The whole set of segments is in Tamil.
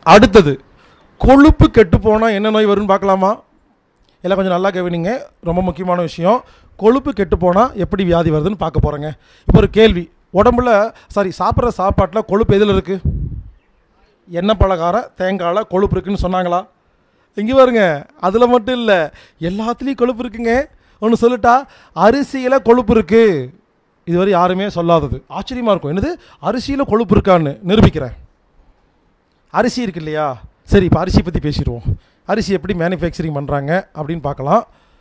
அடுத்தது கொழுப்பு கெட்டு போனால் என்ன நோய் வரும்னு பார்க்கலாமா எல்லாம் கொஞ்சம் நல்லா கவனிங்க ரொம்ப முக்கியமான விஷயம் கொழுப்பு கெட்டு போனால் எப்படி வியாதி வருதுன்னு பார்க்க போகிறேங்க இப்போ ஒரு கேள்வி உடம்புல சாரி சாப்பிட்ற சாப்பாட்டில் கொழுப்பு எதில் இருக்குது எண்ணெய் பலகாரம் தேங்காயில் கொழுப்பு இருக்குன்னு சொன்னாங்களா இங்கே பாருங்க அதில் மட்டும் இல்லை எல்லாத்துலேயும் கொழுப்பு இருக்குங்க ஒன்று சொல்லட்டா அரிசியில் கொழுப்பு இருக்குது இதுவரை யாருமே சொல்லாதது ஆச்சரியமாக இருக்கும் என்னது அரிசியில் கொழுப்பு இருக்கான்னு நிரூபிக்கிறேன் அரிசி இருக்கு இல்லையா சரி இப்போ அரிசி பற்றி பேசிடுவோம் அரிசி எப்படி மேனுஃபேக்சரிங் பண்ணுறாங்க அப்படின்னு பார்க்கலாம்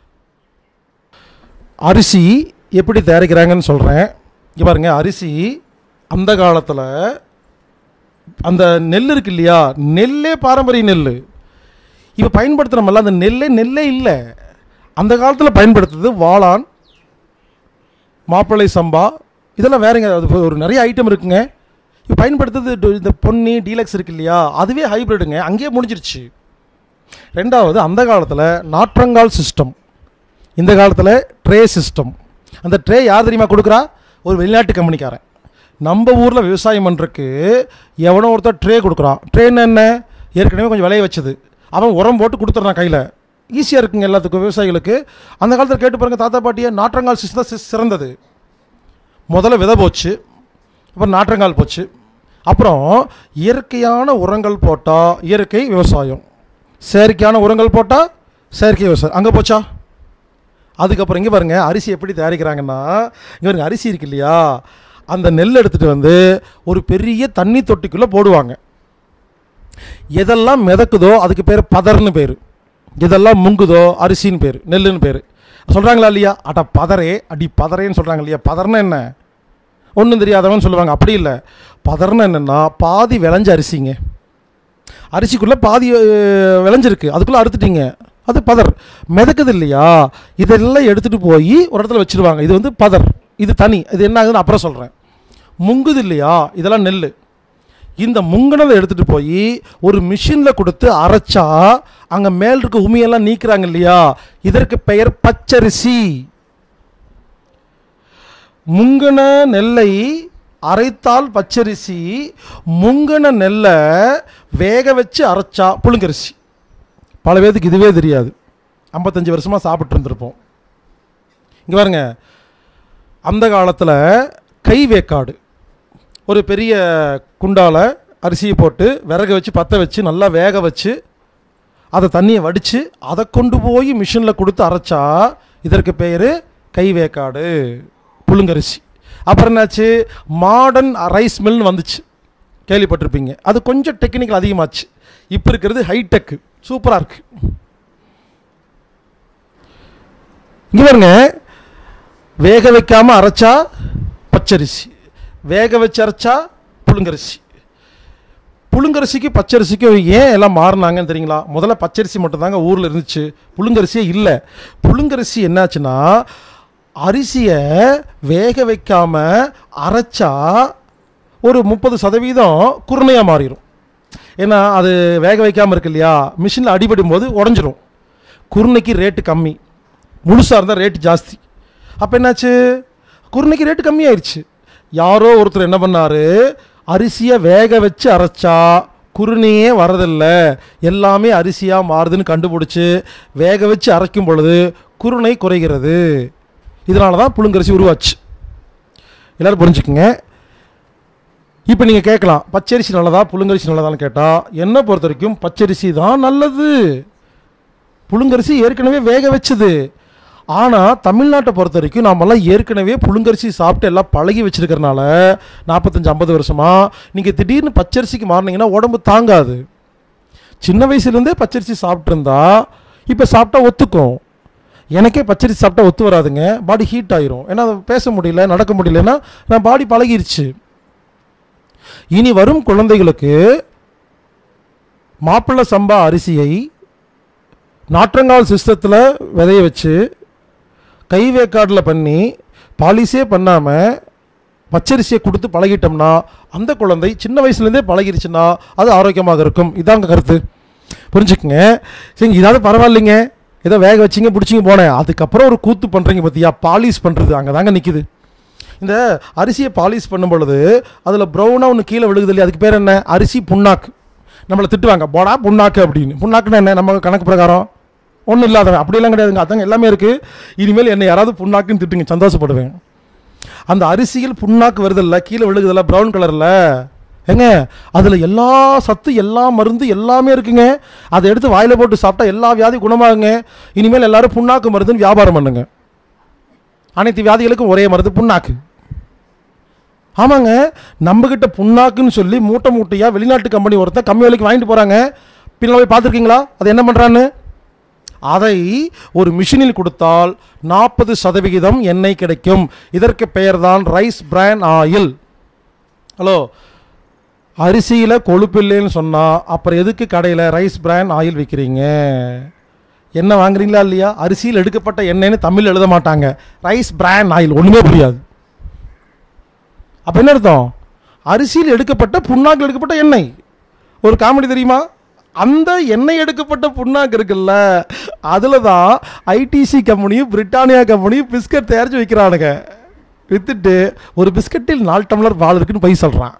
அரிசி எப்படி தயாரிக்கிறாங்கன்னு சொல்கிறேன் இங்கே பாருங்க அரிசி அந்த காலத்தில் அந்த நெல் இருக்கு இல்லையா நெல்லே பாரம்பரிய நெல் இப்போ பயன்படுத்துகிறோம்ல அந்த நெல்லே நெல்லே இல்லை அந்த காலத்தில் பயன்படுத்துறது வாளான் மாப்பிள்ளை சம்பா இதெல்லாம் வேறங்க அது ஒரு நிறைய ஐட்டம் இருக்குங்க இப்போ பயன்படுத்துறது டு- இந்த பொன்னி டீலக்ஸ் இருக்கு இல்லையா அதுவே ஹைப்ரிடுங்க அங்கேயே முடிஞ்சிருச்சு ரெண்டாவது அந்த காலத்தில் நாற்றங்கால் சிஸ்டம் இந்த காலத்தில் ட்ரே சிஸ்டம் அந்த ட்ரே யார் தெரியுமா கொடுக்குறா ஒரு வெளிநாட்டு கம்பெனிக்காரன் நம்ம ஊரில் விவசாயம் பண்ணுறக்கு எவனோ ஒருத்தர் ட்ரே கொடுக்குறான் ட்ரேன்னு என்ன ஏற்கனவே கொஞ்சம் விளைய வச்சது அவன் உரம் போட்டு கொடுத்துட்றான் கையில் ஈஸியாக இருக்குங்க எல்லாத்துக்கும் விவசாயிகளுக்கு அந்த காலத்தில் கேட்டு பாருங்க தாத்தா பாட்டியை நாற்றங்கால் சிஸ்டம் தான் சி- சிறந்தது முதல்ல விதை போச்சு அப்புறம் நாற்றங்கால் போச்சு அப்புறம் இயற்கையான உரங்கள் போட்டால் இயற்கை விவசாயம் செயற்கையான உரங்கள் போட்டால் செயற்கை விவசாயம் அங்கே போச்சா அதுக்கப்புறம் இங்கே பாருங்க அரிசி எப்படி தயாரிக்கிறாங்கன்னா இங்கே பாருங்க அரிசி இருக்கு இல்லையா அந்த நெல் எடுத்துகிட்டு வந்து ஒரு பெரிய தண்ணி தொட்டிக்குள்ளே போடுவாங்க எதெல்லாம் மிதக்குதோ அதுக்கு பேர் பதர்னு பேர் எதெல்லாம் முங்குதோ அரிசின்னு பேர் நெல்லுன்னு பேர் சொல்கிறாங்களா இல்லையா அட பதரே அடி பதரேன்னு சொல்கிறாங்க இல்லையா பதர்னா என்ன ஒன்றும் தெரியாதவன் சொல்லுவாங்க அப்படி இல்லை பதர்னா என்னென்னா பாதி விளைஞ்ச அரிசிங்க அரிசிக்குள்ளே பாதி அஹ், விளைஞ்சிருக்கு அதுக்குள்ளே அறுத்துட்டீங்க அது பதர் மிதக்குது இல்லையா இதெல்லாம் எடுத்துகிட்டு போய் ஒரு இடத்துல வச்சிருவாங்க இது வந்து பதர் இது தனி இது என்ன ஆகுதுன்னு அப்புறம் சொல்கிறேன் முங்குது இல்லையா இதெல்லாம் நெல் இந்த முங்கினதை எடுத்துகிட்டு போய் ஒரு மிஷினில் கொடுத்து அரைச்சா அங்கே மேல் இருக்க உமியெல்லாம் நீக்குறாங்க இல்லையா இதற்கு பெயர் பச்சரிசி முங்கின நெல்லை அரைத்தால் பச்சரிசி முங்கின நெல்லை வேக வச்சு அரைச்சா புழுங்கரிசி பல பேருக்கு இதுவே தெரியாது ஐம்பத்தஞ்சு வருஷமாக சாப்பிட்டு இருந்திருப்போம் இங்கே பாருங்க அந்த காலத்தில் கை வேக்காடு ஒரு பெரிய குண்டால அரிசியை போட்டு விறகு வச்சு பற்ற வச்சு நல்லா வேக வச்சு அதை தண்ணியை வடித்து அதை கொண்டு போய் மிஷினில் கொடுத்து அரைச்சா இதற்கு பேர் கை வேக்காடு புழுங்கரிசி அப்புறம் என்னாச்சு மாடர்ன் ரைஸ் மில்னு வந்துச்சு கேள்விப்பட்டிருப்பீங்க அது கொஞ்சம் டெக்னிக்கல் அதிகமாச்சு இப்போ இருக்கிறது ஹைடெக்கு சூப்பராக இருக்கு இங்கே பாருங்க வேக வைக்காம அரைச்சா பச்சரிசி வேக வச்சு அரைச்சா புழுங்கரிசி புழுங்கரிசிக்கு பச்சரிசிக்கும் ஏன் எல்லாம் மாறினாங்கன்னு தெரியுங்களா முதல்ல பச்சரிசி மட்டும்தாங்க ஊரில் இருந்துச்சு புழுங்கரிசியே இல்லை புழுங்கரிசி என்னாச்சுன்னா அரிசியை வேக வைக்காம அரைச்சா ஒரு முப்பது சதவீதம் குருணையாக மாறிடும் ஏன்னா அது வேக வைக்காமல் இருக்கு இல்லையா மிஷினில் அடிபடும் போது உடஞ்சிரும் குருணைக்கு ரேட்டு கம்மி முழுசாக இருந்தால் ரேட்டு ஜாஸ்தி அப்போ என்னாச்சு குருணைக்கு ரேட்டு கம்மியாயிருச்சு யாரோ ஒருத்தர் என்ன பண்ணாரு அரிசியை வேக வச்சு அரைச்சா குருணையே வரதில்ல எல்லாமே அரிசியாக மாறுதுன்னு கண்டுபிடிச்சி வேக வச்சு அரைக்கும் பொழுது குருணை குறைகிறது இதனால தான் புழுங்கரிசி உருவாச்சு எல்லோரும் புரிஞ்சுக்குங்க இப்போ நீங்கள் கேட்கலாம் பச்சரிசி நல்லதா புழுங்கரிசி நல்லதான்னு கேட்டால் என்னை பொறுத்த வரைக்கும் பச்சரிசி தான் நல்லது புழுங்கரிசி ஏற்கனவே வேக வச்சது ஆனால் தமிழ்நாட்டை பொறுத்த வரைக்கும் நாமெல்லாம் ஏற்கனவே புழுங்கரிசி சாப்பிட்டு எல்லாம் பழகி வச்சிருக்கறனால நாற்பத்தஞ்சு ஐம்பது வருஷமாக நீங்கள் திடீர்னு பச்சரிசிக்கு மாறினீங்கன்னா உடம்பு தாங்காது சின்ன வயசுலேருந்தே பச்சரிசி சாப்பிட்ருந்தா இப்போ சாப்பிட்டா ஒத்துக்கும் எனக்கே பச்சரிசி சாப்பிட்டா ஒத்து வராதுங்க பாடி ஹீட் ஆயிரும் ஏன்னா அதை பேச முடியல நடக்க முடியலன்னா நான் பாடி பழகிருச்சு இனி வரும் குழந்தைகளுக்கு மாப்பிள்ளை சம்பா அரிசியை நாற்றங்கால் சிஸ்டத்தில் விதைய வச்சு கை வேக்காடில் பண்ணி பாலிஸே பண்ணாமல் பச்சரிசியை கொடுத்து பழகிட்டோம்னா அந்த குழந்தை சின்ன வயசுலேருந்தே பழகிருச்சுன்னா அது ஆரோக்கியமாக இருக்கும் இதாங்க கருத்து புரிஞ்சுக்குங்க சரிங்க இதாவது பரவாயில்லைங்க ஏதோ வேக வச்சிங்க பிடிச்சிங்க போனேன் அதுக்கப்புறம் ஒரு கூத்து பண்ணுறீங்க பார்த்தியா பாலிஷ் பண்ணுறது அங்கே தாங்க நிற்கிது இந்த அரிசியை பாலிஷ் பண்ணும் பொழுது அதில் ப்ரௌனாக ஒன்று கீழே விழுகுது இல்லையா அதுக்கு பேர் என்ன அரிசி புண்ணாக்கு நம்மளை திட்டுவாங்க போடா புண்ணாக்கு அப்படின்னு புண்ணாக்குன்னா என்ன நம்ம கணக்கு பிரகாரம் ஒன்றும் இல்லாதவன் அப்படியெல்லாம் கிடையாதுங்க அதாங்க எல்லாமே இருக்குது இனிமேல் என்னை யாராவது புண்ணாக்குன்னு திட்டுங்க சந்தோஷப்படுவேன் அந்த அரிசியில் புண்ணாக்கு வருதில்ல கீழே விழுகுதில்ல ப்ரௌன் கலரில் ஏங்க அதில் எல்லா சத்து எல்லா மருந்து எல்லாமே இருக்குங்க அதை எடுத்து வாயில் போட்டு சாப்பிட்டா எல்லா வியாதி குணமாகுங்க இனிமேல் எல்லாரும் புண்ணாக்கு மருந்துன்னு வியாபாரம் பண்ணுங்க அனைத்து வியாதிகளுக்கும் ஒரே மருந்து புண்ணாக்கு ஆமாங்க நம்மக்கிட்ட புண்ணாக்குன்னு சொல்லி மூட்டை மூட்டையாக வெளிநாட்டு கம்பெனி ஒருத்தன் கம்மி விலைக்கு வாங்கிட்டு போகிறாங்க பின்னால் போய் பார்த்துருக்கீங்களா அது என்ன பண்ணுறான்னு அதை ஒரு மிஷினில் கொடுத்தால் நாற்பது சதவிகிதம் எண்ணெய் கிடைக்கும் இதற்கு பெயர்தான் ரைஸ் பிரான் ஆயில் ஹலோ அரிசியில் கொழுப்பு இல்லைன்னு சொன்னால் அப்புறம் எதுக்கு கடையில் ரைஸ் பிரான் ஆயில் விற்கிறீங்க எண்ணெய் வாங்குறீங்களா இல்லையா அரிசியில் எடுக்கப்பட்ட எண்ணெய்னு தமிழ் எழுத மாட்டாங்க ரைஸ் பிரான் ஆயில் ஒன்றுமே புரியாது அப்போ என்ன அர்த்தம் அரிசியில் எடுக்கப்பட்ட புண்ணாக்கில் எடுக்கப்பட்ட எண்ணெய் ஒரு காமெடி தெரியுமா அந்த எண்ணெய் எடுக்கப்பட்ட புண்ணாக்கு இருக்குல்ல அதில் தான் ஐடிசி கம்பெனியும் பிரிட்டானியா கம்பெனியும் பிஸ்கட் தயாரித்து வைக்கிறானுங்க வித்துட்டு ஒரு பிஸ்கட்டில் நாலு டம்ளர் பால் இருக்குன்னு போய் சொல்கிறான்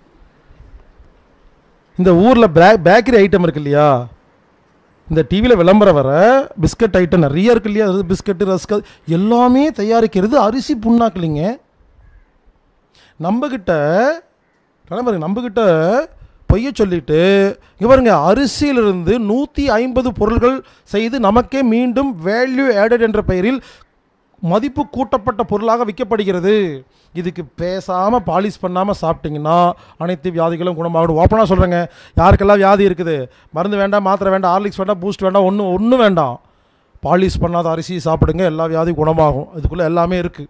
இந்த ஊரில் பே பேக்கரி ஐட்டம் இருக்கு இல்லையா இந்த டிவியில் விளம்பரம் வர பிஸ்கட் ஐட்டம் நிறைய இருக்கு இல்லையா அது பிஸ்கட்டு ரஸ்கல் எல்லாமே தயாரிக்கிறது அரிசி புண்ணாக்குலிங்க நம்மக்கிட்ட பாருங்க நம்மக்கிட்ட பொய்ய சொல்லிட்டு இங்க பாருங்க அரிசியிலிருந்து நூற்றி ஐம்பது பொருள்கள் செய்து நமக்கே மீண்டும் வேல்யூ ஆடட் என்ற பெயரில் மதிப்பு கூட்டப்பட்ட பொருளாக விற்கப்படுகிறது இதுக்கு பேசாமல் பாலிஷ் பண்ணாமல் சாப்பிட்டீங்கன்னா அனைத்து வியாதிகளும் குணமாகும் ஓப்பனாக சொல்கிறேங்க யாருக்கெல்லாம் வியாதி இருக்குது மருந்து வேண்டாம் மாத்திரை வேண்டாம் ஹார்லிக்ஸ் வேண்டாம் பூஸ்ட் வேண்டாம் ஒன்றும் ஒன்றும் வேண்டாம் பாலிஷ் பண்ணாத அரிசி சாப்பிடுங்க எல்லா வியாதியும் குணமாகும் இதுக்குள்ளே எல்லாமே இருக்குது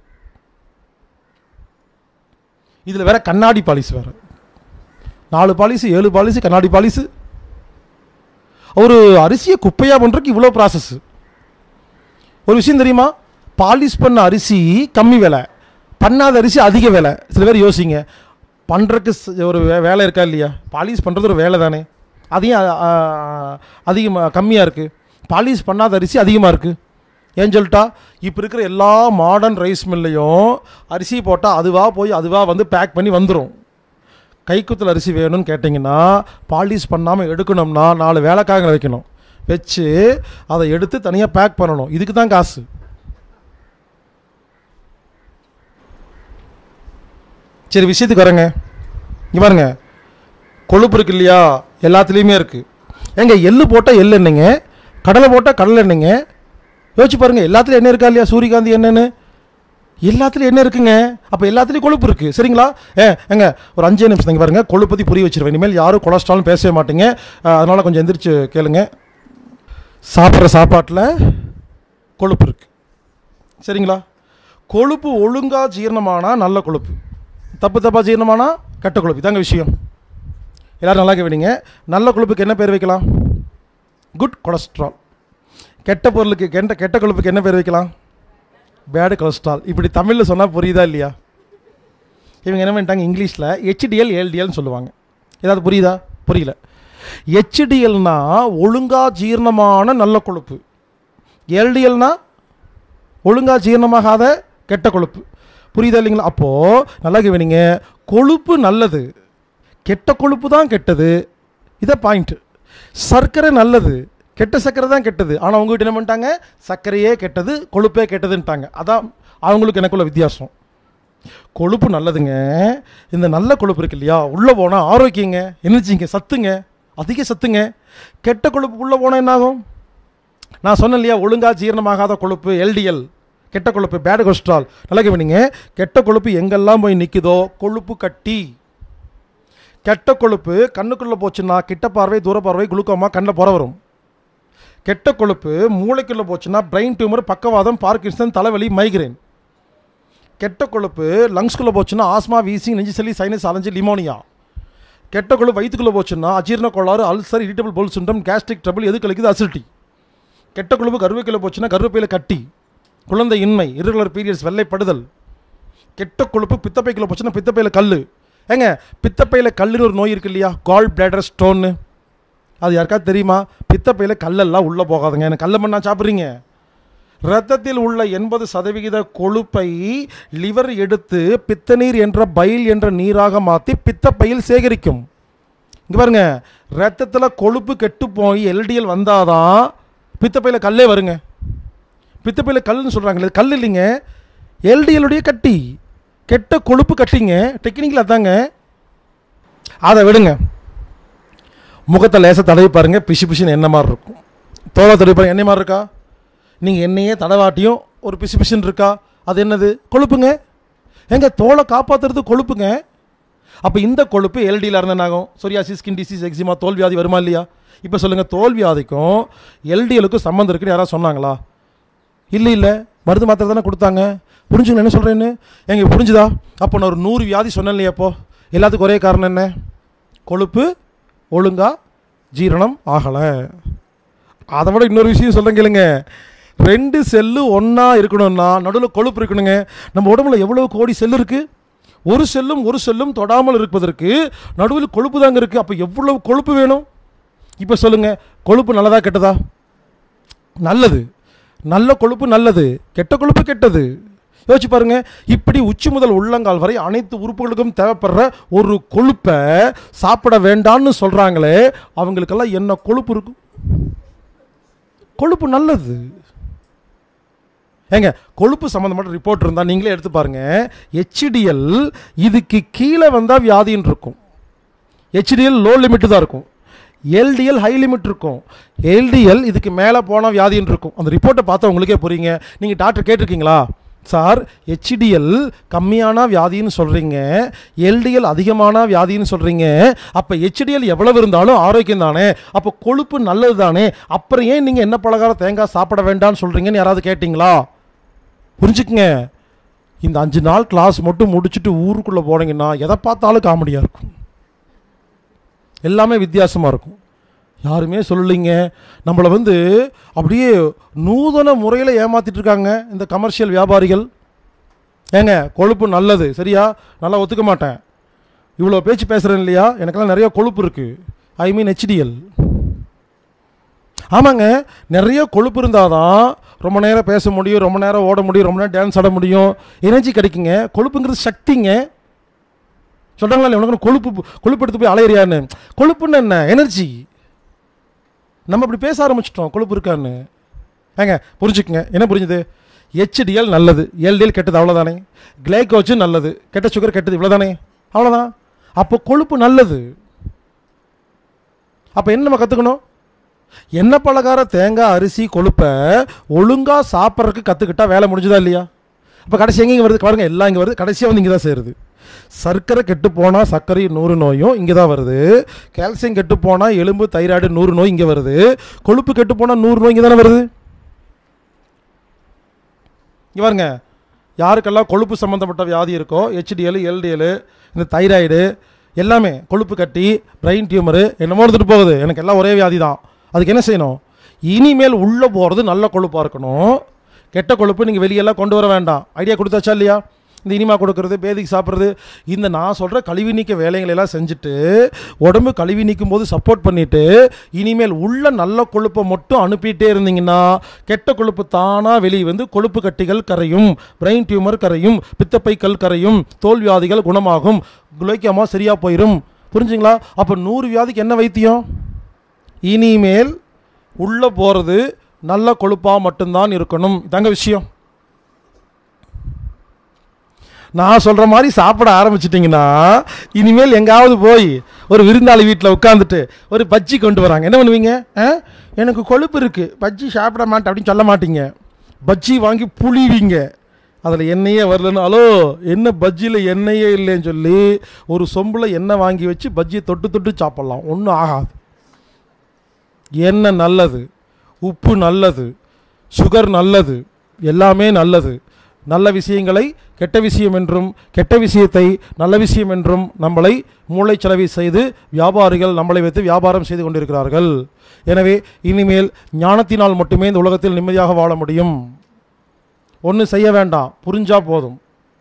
இதில் வேற கண்ணாடி பாலிஷ் வேறு நாலு பாலிசு ஏழு பாலிசு கண்ணாடி பாலிசு ஒரு அரிசியை குப்பையாக பண்ணுறதுக்கு இவ்வளோ ப்ராசஸ் ஒரு விஷயம் தெரியுமா பாலிஷ் பண்ண அரிசி கம்மி விலை பண்ணாத அரிசி அதிக விலை சில பேர் யோசிங்க பண்ணுறக்கு ஒரு வே வேலை இருக்கா இல்லையா பாலிஷ் பண்ணுறது ஒரு வேலை தானே அதையும் அதிகமாக கம்மியாக இருக்குது பாலிஷ் பண்ணாத அரிசி அதிகமாக இருக்குது ஏன் சொல்லிட்டா இப்போ இருக்கிற எல்லா மாடர்ன் ரைஸ் மில்லையும் அரிசி போட்டால் அதுவாக போய் அதுவாக வந்து பேக் பண்ணி வந்துடும் கைக்குத்தல் அரிசி வேணும்னு கேட்டிங்கன்னா பாலிஷ் பண்ணாமல் எடுக்கணும்னா நாலு வேலைக்காக வைக்கணும் வச்சு அதை எடுத்து தனியாக பேக் பண்ணணும் இதுக்கு தான் காசு சரி விஷயத்துக்கு வரேங்க இங்கே பாருங்க கொழுப்பு இருக்கு இல்லையா எல்லாத்துலேயுமே இருக்குது ஏங்க எள்ளு போட்டால் எள்ளு எண்ணெய்ங்க கடலை போட்டால் கடலை எண்ணெய்ங்க யோசிச்சு பாருங்க எல்லாத்துலையும் என்ன இருக்கா இல்லையா சூரியகாந்தி என்னன்னு எல்லாத்துலையும் என்ன இருக்குங்க அப்போ எல்லாத்துலேயும் கொழுப்பு இருக்குது சரிங்களா ஏ ஏங்க ஒரு அஞ்சே நிமிஷம் இங்கே பாருங்க கொழுப்பு பற்றி புரிய வச்சிருவேன் இனிமேல் யாரும் கொலஸ்ட்ரால்னு பேசவே மாட்டீங்க அதனால் கொஞ்சம் எந்திரிச்சு கேளுங்க சாப்பிட்ற சாப்பாட்டில் கொழுப்பு இருக்குது சரிங்களா கொழுப்பு ஒழுங்காக ஜீரணமானா நல்ல கொழுப்பு தப்பு தப்பாக ஜீரணமானா கெட்ட கொழுப்பு இதாங்க விஷயம் எல்லோரும் நல்லா கவனிங்க நல்ல கொழுப்புக்கு என்ன பேர் வைக்கலாம் குட் கொலஸ்ட்ரால் கெட்ட பொருளுக்கு கெட்ட கெட்ட கொழுப்புக்கு என்ன பேர் வைக்கலாம் பேடு கொலஸ்ட்ரால் இப்படி தமிழில் சொன்னால் புரியுதா இல்லையா இவங்க என்ன பண்ணிட்டாங்க இங்கிலீஷில் ஹெச்டிஎல் எல்டிஎல்னு சொல்லுவாங்க ஏதாவது புரியுதா புரியல ஹெச்டிஎல்னா ஒழுங்காக ஜீரணமான நல்ல கொழுப்பு எல்டிஎல்னா ஒழுங்காக ஜீரணமாகாத கெட்ட கொழுப்பு புரியுதா இல்லைங்களா அப்போது நல்லா கவனிங்க கொழுப்பு நல்லது கெட்ட கொழுப்பு தான் கெட்டது இதை பாயிண்ட்டு சர்க்கரை நல்லது கெட்ட சர்க்கரை தான் கெட்டது ஆனால் உங்ககிட்ட என்ன பண்ணிட்டாங்க சர்க்கரையே கெட்டது கொழுப்பே கெட்டதுன்ட்டாங்க அதான் அவங்களுக்கு எனக்குள்ள வித்தியாசம் கொழுப்பு நல்லதுங்க இந்த நல்ல கொழுப்பு இருக்கு இல்லையா உள்ளே போனால் ஆரோக்கியங்க எனர்ஜிங்க சத்துங்க அதிக சத்துங்க கெட்ட கொழுப்பு உள்ளே போனால் என்னாகும் நான் சொன்னேன் இல்லையா ஒழுங்காக ஜீரணமாகாத கொழுப்பு எல்டிஎல் கெட்ட கொழுப்பு பேட் கொலஸ்ட்ரால் நல்லா கவனிங்க கெட்ட கொழுப்பு எங்கெல்லாம் போய் நிற்குதோ கொழுப்பு கட்டி கெட்ட கொழுப்பு கண்ணுக்குள்ளே போச்சுன்னா கிட்ட பார்வை தூர பார்வை குளுக்கோமா கண்ணில் புற வரும் கெட்ட கொழுப்பு மூளைக்குள்ளே போச்சுன்னா பிரெயின் டியூமர் பக்கவாதம் பார்க்கின்சன் தலைவலி மைக்ரேன் கெட்ட கொழுப்பு லங்ஸ்குள்ளே போச்சுன்னா ஆஸ்மா வீசிங் நெஞ்சு சளி சைனஸ் அலைஞ்சு லிமோனியா கெட்ட கொழுப்பு வயிற்றுக்குள்ளே போச்சுன்னா அஜீரண கோளாறு ulcer irritable bowel syndrome gastric trouble எது கழிக்குது அசிடிட்டி கெட்ட கொழுப்பு கருவேக்கில் போச்சுன்னா கருவேப்பில கட்டி குழந்தை இன்மை irregular பீரியட்ஸ் வெள்ளைப்படுதல் கெட்ட கொழுப்பு பித்தப்பைக்குள்ள போச்சுன்னா பித்தப்பையில் கல் ஏங்க பித்தப்பையில் கல்லுன்னு ஒரு நோய் இருக்கு இல்லையா கால் பிளேடர் ஸ்டோன்னு அது யாருக்காவது தெரியுமா பித்தப்பையில் கல்லெல்லாம் உள்ளே போகாதுங்க எனக்கு கல்லை மண்ணா சாப்பிட்றீங்க இரத்தத்தில் உள்ள எண்பது சதவிகித கொழுப்பை லிவர் எடுத்து பித்தநீர் என்ற பைல் என்ற நீராக மாற்றி பித்தப்பையில் சேகரிக்கும் இங்கே பாருங்க ரத்தத்தில் கொழுப்பு கெட்டு போய் எல்டிஎல் வந்தாதான் பித்தப்பையில் கல்லே வருங்க பித்தப்பையில் கல்லுன்னு சொல்கிறாங்களே கல் இல்லைங்க எல்டிஎலுடைய கட்டி கெட்ட கொழுப்பு கட்டிங்க டெக்னிக்கில் அதாங்க அதை விடுங்க முகத்தை லேசாக தடவி பாருங்க பிசு பிசுன்னு என்ன மாதிரி இருக்கும் தோலை தடவி பாருங்க என்ன மாதிரி இருக்கா நீங்கள் எண்ணெயே தடவாட்டியும் ஒரு பிசு பிசுன்னு இருக்கா அது என்னது கொழுப்புங்க எங்க தோலை காப்பாற்றுறது கொழுப்புங்க அப்போ இந்த கொழுப்பு எல்டியில் இருந்தால் ஆகும் சொரியாசிஸ் ஸ்கின் டிசீஸ் எக்ஸிமா தோல் வியாதி வருமா இல்லையா இப்போ சொல்லுங்கள் தோல் வியாதிக்கும் எல்டிஎலுக்கும் சம்மந்தம் இருக்குன்னு யாராவது சொன்னாங்களா இல்லை இல்லை மருந்து மாத்திரை தானே கொடுத்தாங்க புரிஞ்சுங்க என்ன சொல்கிறேன்னு எங்க புரிஞ்சுதா அப்போ நான் ஒரு நூறு வியாதி சொன்னேன் இல்லையா அப்போ எல்லாத்துக்கும் ஒரே காரணம் என்ன கொழுப்பு ஒழுங்கா ஜீரணம் ஆகலை அதை விட இன்னொரு விஷயம் சொல்கிறேன் கேளுங்க ரெண்டு செல்லு ஒன்றா இருக்கணும்னா நடுவில் கொழுப்பு இருக்கணுங்க நம்ம உடம்புல எவ்வளோ கோடி செல் இருக்குது ஒரு செல்லும் ஒரு செல்லும் தொடாமல் இருப்பதற்கு நடுவில் கொழுப்பு தாங்க இருக்குது அப்போ எவ்வளவு கொழுப்பு வேணும் இப்போ சொல்லுங்கள் கொழுப்பு நல்லதா கெட்டதா நல்லது நல்ல கொழுப்பு நல்லது கெட்ட கொழுப்பு கெட்டது யோசிச்சு பாருங்க இப்படி உச்சி முதல் உள்ளங்கால் வரை அனைத்து உறுப்புகளுக்கும் தேவைப்படுற ஒரு கொழுப்பை சாப்பிட வேண்டாம்னு சொல்றாங்களே அவங்களுக்கெல்லாம் என்ன கொழுப்பு இருக்கும் கொழுப்பு நல்லது ஏங்க கொழுப்பு சம்மந்தப்பட்ட ரிப்போர்ட் இருந்தால் நீங்களே எடுத்து பாருங்க ஹெச்டிஎல் இதுக்கு கீழே வந்தால் வியாதின்னு இருக்கும் ஹெச்டிஎல் லோ லிமிட் தான் இருக்கும் எல்டிஎல் ஹை லிமிட் இருக்கும் எல்டிஎல் இதுக்கு மேலே போனால் வியாதின்னு இருக்கும் அந்த ரிப்போர்ட்டை பார்த்தா உங்களுக்கே புரியுங்க நீங்கள் டாக்டர் கேட்டிருக்கீங்களா சார் ஹெச்டிஎல் கம்மியான வியாதின்னு சொல்கிறீங்க எல்டிஎல் அதிகமான வியாதின்னு சொல்கிறீங்க அப்போ ஹெச்டிஎல் எவ்வளவு இருந்தாலும் ஆரோக்கியம் தானே அப்போ கொழுப்பு நல்லது தானே அப்புறம் ஏன் நீங்கள் என்ன பலகாரம் தேங்காய் சாப்பிட வேண்டாம்னு சொல்கிறீங்கன்னு யாராவது கேட்டிங்களா புரிஞ்சுக்குங்க இந்த அஞ்சு நாள் கிளாஸ் மட்டும் முடிச்சுட்டு ஊருக்குள்ளே போனீங்கன்னா எதை பார்த்தாலும் காமெடியாக இருக்கும் எல்லாமே வித்தியாசமாக இருக்கும் யாருமே சொல்லலைங்க நம்மளை வந்து அப்படியே நூதன முறையில் ஏமாத்திட்டு இருக்காங்க இந்த கமர்ஷியல் வியாபாரிகள் ஏங்க கொழுப்பு நல்லது சரியா நல்லா ஒத்துக்க மாட்டேன் இவ்வளோ பேச்சு பேசுகிறேன் இல்லையா எனக்கெல்லாம் நிறைய கொழுப்பு இருக்குது ஐ மீன் ஹெச்டிஎல் ஆமாங்க நிறைய கொழுப்பு இருந்தால் தான் ரொம்ப நேரம் பேச முடியும் ரொம்ப நேரம் ஓட முடியும் ரொம்ப நேரம் டான்ஸ் ஆட முடியும் எனர்ஜி கிடைக்குங்க கொழுப்புங்கிறது சக்திங்க சொல்கிறாங்களா இல்லை உனக்கு கொழுப்பு கொழுப்பு எடுத்து போய் அலையிறியான்னு கொழுப்புன்னு என்ன எனர்ஜி நம்ம அப்படி பேச ஆரம்பிச்சிட்டோம் கொழுப்பு இருக்கான்னு ஏங்க புரிஞ்சுக்குங்க என்ன புரிஞ்சுது ஹெச்டிஎல் நல்லது எல்டிஎல் கெட்டது அவ்வளோதானே கிளைக்கோஜன் நல்லது கெட்ட சுகர் கெட்டது இவ்வளோதானே அவ்வளோதான் அப்போ கொழுப்பு நல்லது அப்போ என்ன நம்ம கற்றுக்கணும் எண்ணெய் பலகார தேங்காய் அரிசி கொழுப்பை ஒழுங்காக சாப்பிட்றதுக்கு கற்றுக்கிட்டா வேலை முடிஞ்சுதா இல்லையா அப்போ கடைசி எங்கே இங்கே வருது பாருங்க எல்லாம் இங்கே வருது கடைசியாக வந்து இங்கே தான் சேருது சர்க்கரை கெட்டு போனால் சர்க்கரை நூறு நோயும் இங்கே தான் வருது கால்சியம் கெட்டு போனால் எலும்பு தைராய்டு நூறு நோய் இங்கே வருது கொழுப்பு கெட்டு போனால் நூறு நோய் இங்கே தானே வருது இங்க பாருங்க யாருக்கெல்லாம் கொழுப்பு சம்மந்தப்பட்ட வியாதி இருக்கோ ஹெச்டிஎல் எல்டிஎல் இந்த தைராய்டு எல்லாமே கொழுப்பு கட்டி பிரெயின் டியூமரு என்னமோ எடுத்துகிட்டு போகுது எனக்கு எல்லாம் ஒரே வியாதி தான் அதுக்கு என்ன செய்யணும் இனிமேல் உள்ளே போகிறது நல்ல கொழுப்பாக இருக்கணும் கெட்ட கொழுப்பு நீங்கள் வெளியெல்லாம் கொண்டு வர வேண்டாம் ஐடியா கொடுத்தாச்சா இல்லையா இந்த இனிமா கொடுக்கறது பேதிக்கு சாப்பிட்றது இந்த நான் சொல்கிற கழிவு நீக்க வேலைகளை எல்லாம் செஞ்சுட்டு உடம்பு கழிவு நீக்கும் போது சப்போர்ட் பண்ணிவிட்டு இனிமேல் உள்ள நல்ல கொழுப்பை மட்டும் அனுப்பிட்டே இருந்தீங்கன்னா கெட்ட கொழுப்பு தானாக வெளியே வந்து கொழுப்பு கட்டிகள் கரையும் பிரெயின் டியூமர் கரையும் பித்தப்பை கல் கரையும் தோல் வியாதிகள் குணமாகும் குலைக்காமா சரியாக போயிடும் புரிஞ்சுங்களா அப்போ நூறு வியாதிக்கு என்ன வைத்தியம் இனிமேல் உள்ளே போகிறது நல்ல கொழுப்பாக மட்டும்தான் இருக்கணும் இதாங்க விஷயம் நான் சொல்கிற மாதிரி சாப்பிட ஆரம்பிச்சிட்டிங்கன்னா இனிமேல் எங்காவது போய் ஒரு விருந்தாளி வீட்டில் உட்காந்துட்டு ஒரு பஜ்ஜி கொண்டு வராங்க என்ன பண்ணுவீங்க ஆ? எனக்கு கொழுப்பு இருக்குது பஜ்ஜி சாப்பிட மாட்டேன் அப்படின்னு சொல்ல மாட்டீங்க பஜ்ஜி வாங்கி புளிவீங்க அதில் எண்ணெயே வரலன்னு ஹலோ என்ன பஜ்ஜியில் எண்ணெயே இல்லைன்னு சொல்லி ஒரு சொம்பில் எண்ணெய் வாங்கி வச்சு பஜ்ஜியை தொட்டு தொட்டு சாப்பிட்லாம் ஒன்றும் ஆகாது எண்ணெய் நல்லது உப்பு நல்லது சுகர் நல்லது எல்லாமே நல்லது நல்ல விஷயங்களை கெட்ட விஷயம் என்றும் கெட்ட விஷயத்தை நல்ல விஷயம் என்றும் நம்மளை மூளைச்சலவை செய்து வியாபாரிகள் நம்மளை வைத்து வியாபாரம் செய்து கொண்டிருக்கிறார்கள் எனவே இனிமேல் ஞானத்தினால் மட்டுமே இந்த உலகத்தில் நிம்மதியாக வாழ முடியும் ஒன்றும் செய்ய வேண்டாம் புரிஞ்சா போதும்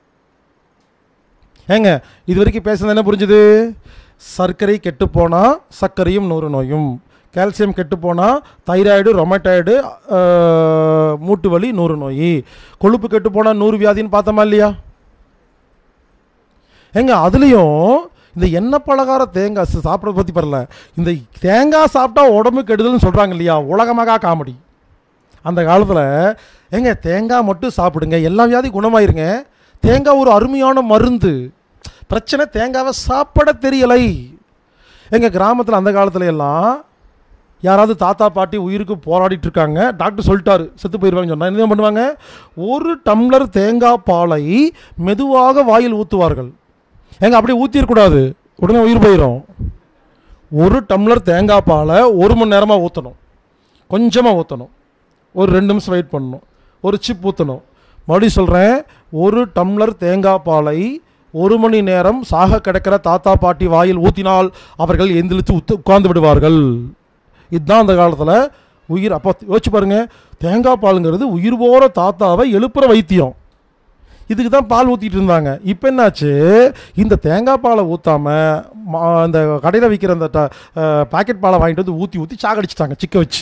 ஏங்க இது வரைக்கும் பேசுனது என்ன புரிஞ்சுது சர்க்கரை கெட்டு போனால் சர்க்கரையும் நூறு நோயும் கால்சியம் கெட்டு போனால் தைராய்டு ரொமட்டாய்டு மூட்டு வலி நூறு நோய் கொழுப்பு கெட்டு போனால் நூறு வியாதின்னு பார்த்தோமா இல்லையா ஏங்க அதுலேயும் இந்த எண்ணெய் பலகார தேங்காய் சா- சாப்பிட்றத பற்றி பரல இந்த தேங்காய் சாப்பிட்டா உடம்பு கெடுதல்னு சொல்கிறாங்க இல்லையா உலகமகா காமெடி அந்த காலத்தில் ஏங்க தேங்காய் மட்டும் சாப்பிடுங்க எல்லா வியாதி குணமாயிருங்க தேங்காய் ஒரு அருமையான மருந்து பிரச்சனை தேங்காவை சாப்பிட தெரியலை எங்கள் கிராமத்தில் அந்த காலத்துல எல்லாம் யாராவது தாத்தா பாட்டி உயிருக்கு போராடிட்டு இருக்காங்க டாக்டர் சொல்லிட்டாரு செத்து போயிடுவாங்கன்னு சொன்னா என்ன பண்ணுவாங்க ஒரு டம்ளர் தேங்காய் பாலை மெதுவாக வாயில் ஊற்றுவார்கள் ஏங்க அப்படியே ஊற்றிடக்கூடாது உடனே உயிர் போயிடும் ஒரு டம்ளர் தேங்காய் பாலை ஒரு மணி நேரமாக ஊற்றணும் கொஞ்சமாக ஊற்றணும் ஒரு ரெண்டு நிமிஷம் வெயிட் பண்ணணும் ஒரு சிப் ஊற்றணும் மறுபடியும் சொல்கிறேன் ஒரு டம்ளர் தேங்காய் பாலை ஒரு மணி நேரம் சாக கிடக்கிற தாத்தா பாட்டி வாயில் ஊற்றினால் அவர்கள் எந்திரிச்சு உத்து உட்கார்ந்து விடுவார்கள் இதுதான் அந்த காலத்தில் உயிர் அப்போ யோசிச்சு பாருங்க தேங்காய் பாலுங்கிறது உயிர் போகிற தாத்தாவை எழுப்புற வைத்தியம் இதுக்கு தான் பால் ஊற்றிட்டு இருந்தாங்க இப்போ என்னாச்சு இந்த தேங்காய் பாலை ஊற்றாமல் அந்த கடையில் விற்கிற அந்த பாக்கெட் பாலை வாங்கிட்டு வந்து ஊற்றி ஊற்றி சாகடிச்சிட்டாங்க சிக்க வச்சு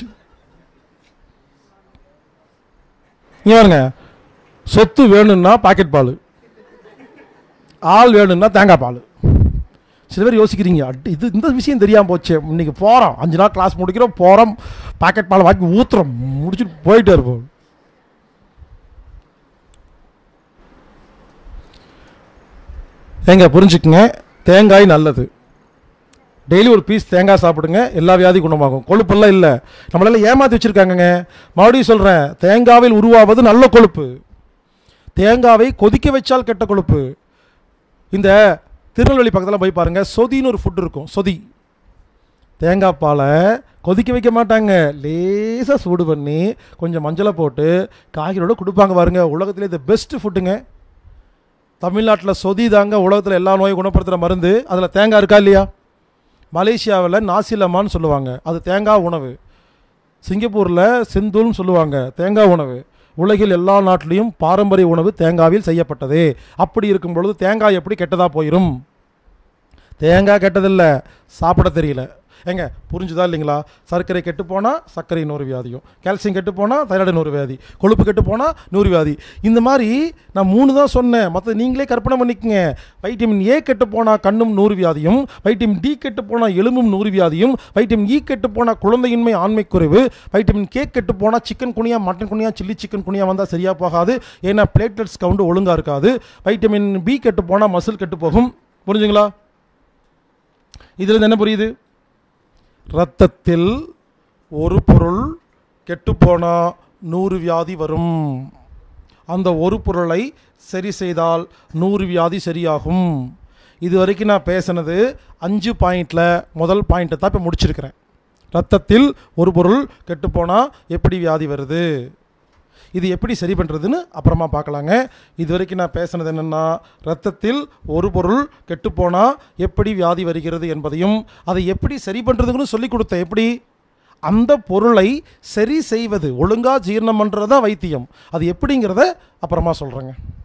இங்க பாருங்க சொத்து வேணும்னா பாக்கெட் பால் ஆள் வேணும்னா தேங்காய் பால் சில பேர் யோசிக்கிறீங்க அட் இது இந்த விஷயம் தெரியாமல் போச்சு இன்னைக்கு போகிறோம் அஞ்சு நாள் கிளாஸ் முடிக்கிறோம் போகிறோம் பாக்கெட் பால் வாங்கி ஊற்றுறோம் முடிச்சுட்டு போயிட்டே இருப்போம் ஏங்க புரிஞ்சுக்குங்க தேங்காய் நல்லது டெய்லி ஒரு பீஸ் தேங்காய் சாப்பிடுங்க எல்லா வியாதி குணமாகும் கொழுப்பெல்லாம் இல்லை நம்மளெல்லாம் ஏமாற்றி வச்சுருக்காங்கங்க மறுபடியும் சொல்கிறேன் தேங்காவில் உருவாவது நல்ல கொழுப்பு தேங்காவை கொதிக்க வச்சால் கெட்ட கொழுப்பு இந்த திருநெல்வேலி பக்கத்தில் போய் பாருங்கள் சொதின்னு ஒரு ஃபுட் இருக்கும் சொதி தேங்காய் பாலை கொதிக்க வைக்க மாட்டாங்க லேசாக சூடு பண்ணி கொஞ்சம் மஞ்சளை போட்டு காய்கறியோட கொடுப்பாங்க பாருங்க உலகத்திலே இது பெஸ்ட் ஃபுட்டுங்க தமிழ்நாட்டில் சொதி தாங்க உலகத்தில் எல்லா நோயும் குணப்படுத்துகிற மருந்து அதில் தேங்காய் இருக்கா இல்லையா மலேசியாவில் நாசிலமான்னு சொல்லுவாங்க அது தேங்காய் உணவு சிங்கப்பூரில் செந்தூல்னு சொல்லுவாங்க தேங்காய் உணவு உலகில் எல்லா நாட்டிலையும் பாரம்பரிய உணவு தேங்காவில் செய்யப்பட்டது அப்படி இருக்கும் பொழுது தேங்காய் எப்படி கெட்டதாக போயிடும் தேங்காய் கெட்டதில்லை சாப்பிட தெரியல ஏங்க புரிஞ்சுதா இல்லைங்களா சர்க்கரை கெட்டு போனால் சர்க்கரை நூறு வியாதியும் கால்சியம் கெட்டு போனால் தைராய்டு நூறு வியாதி கொழுப்பு கெட்டு போனால் நூறு வியாதி இந்த மாதிரி நான் மூணு தான் சொன்னேன் மற்ற நீங்களே கற்பனை பண்ணிக்கங்க வைட்டமின் ஏ கெட்டு போனால் கண்ணும் நூறு வியாதியும் வைட்டமின் டி கெட்டு போனால் எலும்பும் நூறு வியாதியும் வைட்டமின் இ கெட்டு போனால் குழந்தையின்மை ஆண்மை குறைவு வைட்டமின் கே கெட்டு போனால் சிக்கன் குனியா மட்டன் குனியா சில்லி சிக்கன் குனியா வந்தால் சரியாக போகாது ஏன்னா பிளேட்லெட்ஸ் கவுண்ட் ஒழுங்காக இருக்காது வைட்டமின் பி கெட்டு போனால் மசில் கெட்டு போகும் புரிஞ்சுங்களா இதில் என்ன புரியுது இரத்தத்தில் ஒரு பொருள் கெட்டுப்போனால் நூறு வியாதி வரும் அந்த ஒரு பொருளை சரி செய்தால் நூறு வியாதி சரியாகும் இது வரைக்கும் நான் பேசினது அஞ்சு பாயிண்டில் முதல் பாயிண்ட்டை தான் இப்போ முடிச்சிருக்கிறேன் ரத்தத்தில் ஒரு பொருள் கெட்டுப்போனால் எப்படி வியாதி வருது இது எப்படி சரி பண்ணுறதுன்னு அப்புறமா பார்க்கலாங்க இது வரைக்கும் நான் பேசினது என்னென்னா ரத்தத்தில் ஒரு பொருள் கெட்டுப்போனால் எப்படி வியாதி வருகிறது என்பதையும் அதை எப்படி சரி பண்ணுறதுன்னு சொல்லி கொடுத்தேன் எப்படி அந்த பொருளை சரி செய்வது ஒழுங்காக ஜீரணம் பண்ணுறது தான் வைத்தியம் அது எப்படிங்கிறத அப்புறமா சொல்கிறேங்க